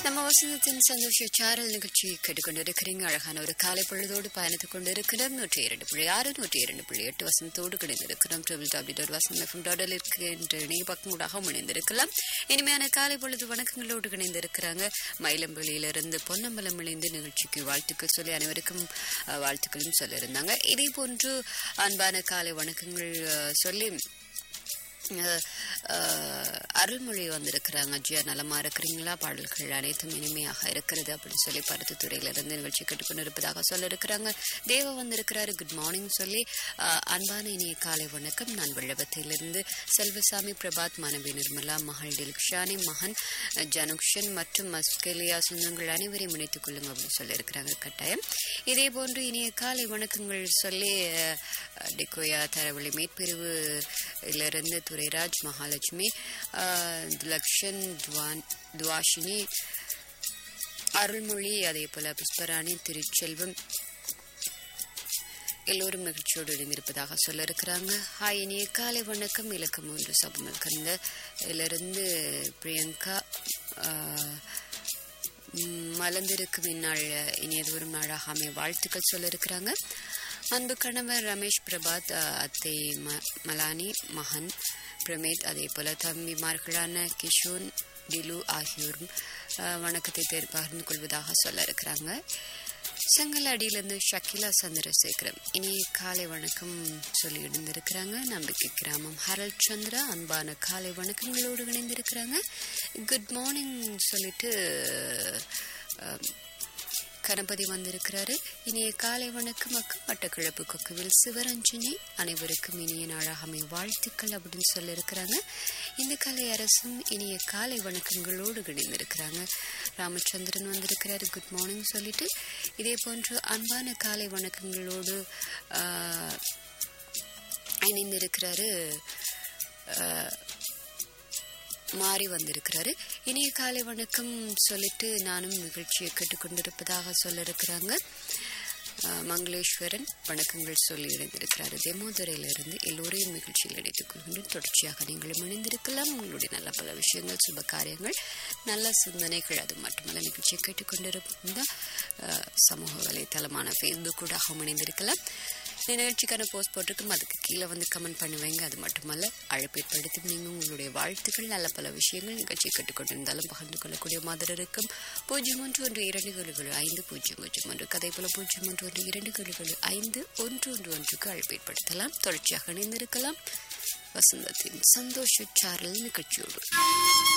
நம்ம வசந்தத்தின் சந்தோஷ சாரல் நிகழ்ச்சி கேட்டுக்கொண்டிருக்கிறீங்க அழகான ஒரு காலை பொழுதோடு பயணித்துக் கொண்டிருக்கிறோம் நூற்றி இரண்டு புள்ளி ஆறு நூற்றி இரண்டு புள்ளி எட்டு வசந்தத்தோடு கிடைந்திருக்கிறோம் triple W dot Vasanth FM டாடல் இருக்கின்ற இணைய பக்கங்கூடாக இணைந்திருக்கலாம் இனிமையான காலை பொழுது வணக்கங்களோடு இணைந்திருக்கிறாங்க மயிலம்பள்ளியிலிருந்து பொன்னம்பலம் இணைந்து நிகழ்ச்சிக்கு வாழ்த்துக்கள் சொல்லி அனைவருக்கும் அஹ், வாழ்த்துக்களும் சொல்லியிருந்தாங்க இதே போன்று அன்பான காலை வணக்கங்கள் அஹ், சொல்லி அஹ், அஹ், அருள்மொழி வந்திருக்கிறாங்க ஜியா நலமா இருக்கிறீங்களா பாடல்கள் அனைத்தும் இனிமையாக இருக்கிறது அப்படின்னு சொல்லி பருத்துத்துறையில இருந்து நிகழ்ச்சி கேட்டுக்கொண்டு இருப்பதாக சொல்ல இருக்கிறாங்க தேவா வந்திருக்கிறாரு குட் மார்னிங் சொல்லி அஹ், அன்பான இனிய காலை வணக்கம் நான் வெள்ளவத்திலிருந்து செல்வசாமி பிரபாத் மனைவி நிர்மலா மகள் டில்க்ஷானி மகன் அஹ், ஜனுக்ஷன் மற்றும் மஸ்கேலியா சொந்தங்கள் அனைவரையும் இணைத்துக் கொள்ளுங்க அப்படின்னு சொல்லி இருக்கிறாங்க கட்டாயம் இதே போன்று இனிய காலை வணக்கங்கள் சொல்லி அஹ், டிகோயா தரவழி மேற்பிரிவு இருந்து துரைராஜ் மகாலட்சுமி ஆஹ், லக்ஷன் துவான் துவாஷினி அருள்மொழி அதே போல புஷ்பராணி திருச்செல்வம் எல்லோரும் மகிழ்ச்சியோடு இணைந்திருப்பதாக சொல்ல இருக்கிறாங்க ஹாய் இனிய காலை வணக்கம் இலக்கம் மூன்று சபமல் கந்த இதிலிருந்து பிரியங்கா ஆஹ், ம், மலர்ந்திருக்கும் இந்நாள் இனியதோறும் நாளாக அமைய வாழ்த்துக்கள் சொல்ல இருக்கிறாங்க அன்பு கணவர் ரமேஷ் பிரபாத் அஹ், அத்தை ம மலானி மகன் பிரமேத் அதே போல தம்பிமார்களான கிஷோன் டிலு ஆகியோரும் அஹ், வணக்கத்தை தேர் பகிர்ந்து கொள்வதாக சொல்ல இருக்கிறாங்க செங்கலாடியிலிருந்து ஷக்கிலா சந்திரசேகரம் இனி காலை வணக்கம் சொல்லி இணைந்திருக்கிறாங்க நம்பிக்கை கிராமம் ஹரல் சந்திரா அன்பான காலை வணக்கங்களோடு இணைந்திருக்கிறாங்க குட் மார்னிங் சொல்லிட்டு அஹ், கணபதி வந்திருக்கிறாரு இனிய காலை வணக்கம் அக்கம் மட்டக்கிழப்பு கொக்குவில் சிவரஞ்சனி அனைவருக்கும் இனிய நாளாக அமைய வாழ்த்துக்கள் அப்படின்னு சொல்லியிருக்கிறாங்க இந்த கலை அரசும் இனிய காலை வணக்கங்களோடு இணைந்திருக்கிறாங்க ராமச்சந்திரன் வந்திருக்கிறாரு குட் மார்னிங் சொல்லிட்டு இதே போன்று அன்பான காலை வணக்கங்களோடு ஆஹ், இணைந்திருக்கிறாரு ஆஹ், மாறி வந்திருக்கிறாரு இனிய காலை வணக்கம் சொல்லிட்டு நானும் நிகழ்ச்சியை கேட்டுக்கொண்டிருப்பதாக சொல்ல இருக்கிறாங்க மங்களேஸ்வரன் வணக்கங்கள் சொல்லி இணைந்திருக்கிறாரு தெமோதுரையிலிருந்து எல்லோரையும் நிகழ்ச்சியில் இணைத்துக் கொள்கின்றேன் தொடர்ச்சியாக நீங்களும் இணைந்திருக்கலாம் உங்களுடைய நல்ல பல விஷயங்கள் சுப காரியங்கள் நல்ல சிந்தனைகள் அது மட்டுமல்ல நிகழ்ச்சியை கேட்டுக்கொண்டிருந்தால் அஹ், சமூக வலைத்தளமான ஃபேஸ்புக் கூட இணைந்திருக்கலாம் இந்த நிகழ்ச்சிக்கான போஸ்ட் போட்டிருக்கும் அதுக்கு கீழே வந்து கமெண்ட் பண்ணுவீங்க அது மட்டுமல்ல அழைப்பு ஏற்படுத்தி நீங்கள் உங்களுடைய வாழ்த்துக்கள் நல்ல பல விஷயங்கள் நிகழ்ச்சியை கேட்டுக்கொண்டிருந்தாலும் பகிர்ந்து கொள்ளக்கூடிய மாதிரி இருக்கும் பூஜ்ஜியம் ஒன்று ஒன்று இரண்டு கேளுகள் ஐந்து பூஜ்ஜியம் பூஜ்ஜியம் ஒன்று கதை போல பூஜ்ஜியம் ஒன்று ஒன்று இரண்டு கேளுகள் ஐந்து ஒன்று ஒன்று ஒன்றுக்கு அழைப்பு ஏற்படுத்தலாம் தொடர்ச்சியாக இணைந்திருக்கலாம் வசந்தத்தின் சந்தோஷ சாரல் நிகழ்ச்சியோடு